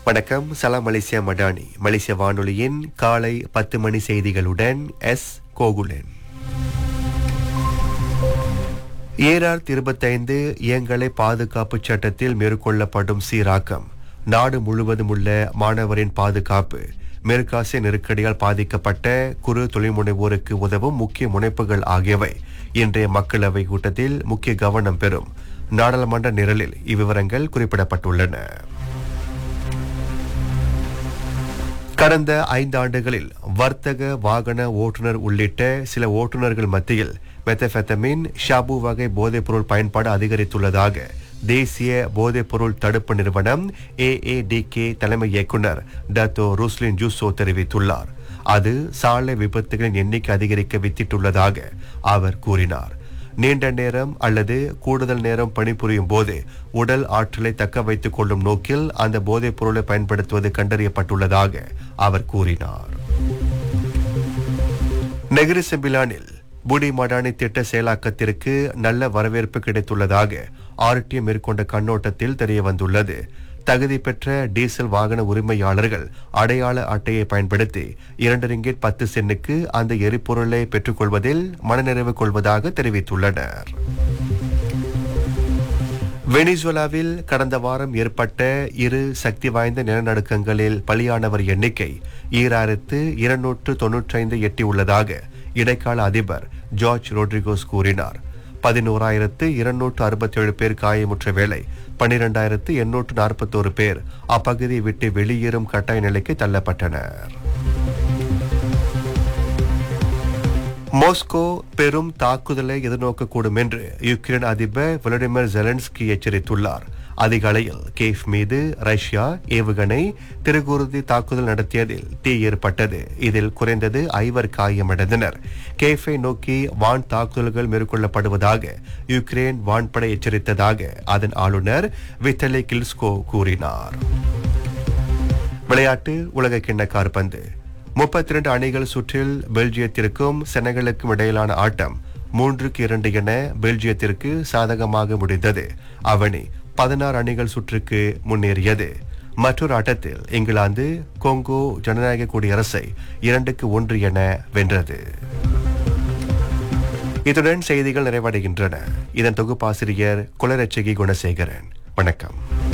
வணக்கம் சலாம் மலேசியா மடானி மலேசிய வானொலியின் காலை பத்து மணி செய்திகளுடன் எஸ் கோகுலன் ஏஆர் இருபத்தைந்து இயங்கலை பாதுகாப்பு சட்டத்தில் மேற்கொள்ளப்படும் சீராக்கம் நாடு முழுவதும் உள்ள மாணவரின் பாதுகாப்பு மேற்காசிய நெருக்கடியால் பாதிக்கப்பட்ட குறு தொழில்முனைவோருக்கு உதவும் முக்கிய முனைப்புகள் ஆகியவை இன்றைய மக்களவை கூட்டத்தில் முக்கிய கவனம் பெறும் நாடாளுமன்ற நிரலில் இவ்விவரங்கள் குறிப்பிடப்பட்டுள்ளன கடந்த ஐந்து ஆண்டுகளில் வர்த்தக வாகன ஓட்டுநர் உள்ளிட்ட சில ஓட்டுநர்கள் மத்தியில் மெத்தபெத்தமின் ஷாபு வகை போதைப்பொருள் பயன்பாடு அதிகரித்துள்ளதாக தேசிய போதைப்பொருள் தடுப்பு நிறுவனம் ஏஏடிகே தலைமை இயக்குனர் டத்தோ ருஸ்லின் ஜூசோ தெரிவித்துள்ளார் அது சாலை விபத்துகளின் எண்ணிக்கை அதிகரிக்க வித்திட்டுள்ளதாக அவர் கூறினார் நீண்ட நேரம் அல்லது கூடுதல் நேரம் பணிபுரியும் போது உடல் ஆற்றலை தக்க வைத்துக் கொள்ளும் நோக்கில் அந்த போதைப் பொருளை பயன்படுத்துவது கண்டறியப்பட்டுள்ளதாக அவர் கூறினார் நெகிரி செம்பிலானில் புடி மடானி திட்ட செயலாக்கத்திற்கு நல்ல வரவேற்பு கிடைத்துள்ளதாக ஆர்டிஏ மேற்கொண்ட கண்ணோட்டத்தில் தெரிய வந்துள்ளது தகுதி பெற்ற டீசல் வாகன உரிமையாளர்கள் அடையாள அட்டையை பயன்படுத்தி இரண்டு ரிங்கிட் பத்து சென்னுக்கு அந்த எரிபொருளை பெற்றுக்கொள்வதில் மனநிறைவு கொள்வதாக தெரிவித்துள்ளனர் வெனிசுலாவில் கடந்த வாரம் ஏற்பட்ட இரு சக்தி வாய்ந்த நிலநடுக்கங்களில் பலியானவர் எண்ணிக்கை ஈராயிரத்து இருநூற்று தொன்னூற்றைந்து எட்டியுள்ளதாக இடைக்கால அதிபர் ஜார்ஜ் ரோட்ரிகோஸ் கூறினார் பதினோராயிரத்து இருநூற்று அறுபத்தேழு பேர் காயமுற்ற வேளை பன்னிரெண்டாயிரத்து எண்ணூற்று நாற்பத்தோரு பேர் அப்பகுதியை விட்டு வெளியேறும் கட்டாய நிலைக்கு தள்ளப்பட்டனர் மாஸ்கோ பெரும் தாக்குதலை எதிர்நோக்கக்கூடும் என்று யுக்ரைன் அதிபர் விளாடிமிர் ஜெலன்ஸ்கி எச்சரித்துள்ளார் அதிகாலையில் கேஃப் மீது ரஷ்யா ஏவுகணை திருகுருதி தாக்குதல் நடத்தியதில் தீ ஏற்பட்டது இதில் குறைந்தது ஐவர் காயமடைந்தனர் கேஃபை நோக்கி வான் தாக்குதல்கள் மேற்கொள்ளப்படுவதாக யுக்ரைன் வான்படை எச்சரித்ததாக அதன் ஆளுநர் வித்தலி கில்ஸ்கோ கூறினார் விளையாட்டு உலக கிண்ண காற்பந்து முப்பத்தி இரண்டு அணிகள் சுற்றில் பெல்ஜியத்திற்கும் செனகலுக்கும் இடையிலான ஆட்டம் மூன்றுக்கு இரண்டு என பெல்ஜியத்திற்கு சாதகமாக முடிந்தது அவனி பதினாறு அணிகள் சுற்றுக்கு முன்னேறியது மற்றொரு ஆட்டத்தில் இங்கிலாந்து கொங்கோ ஜனநாயக குடியரசை இரண்டுக்கு ஒன்று என வென்றது இத்துடன் செய்திகள் நிறைவடைகின்றன இதன் தொகுப்பாசிரியர் குலரட்சகி குணசேகரன் வணக்கம்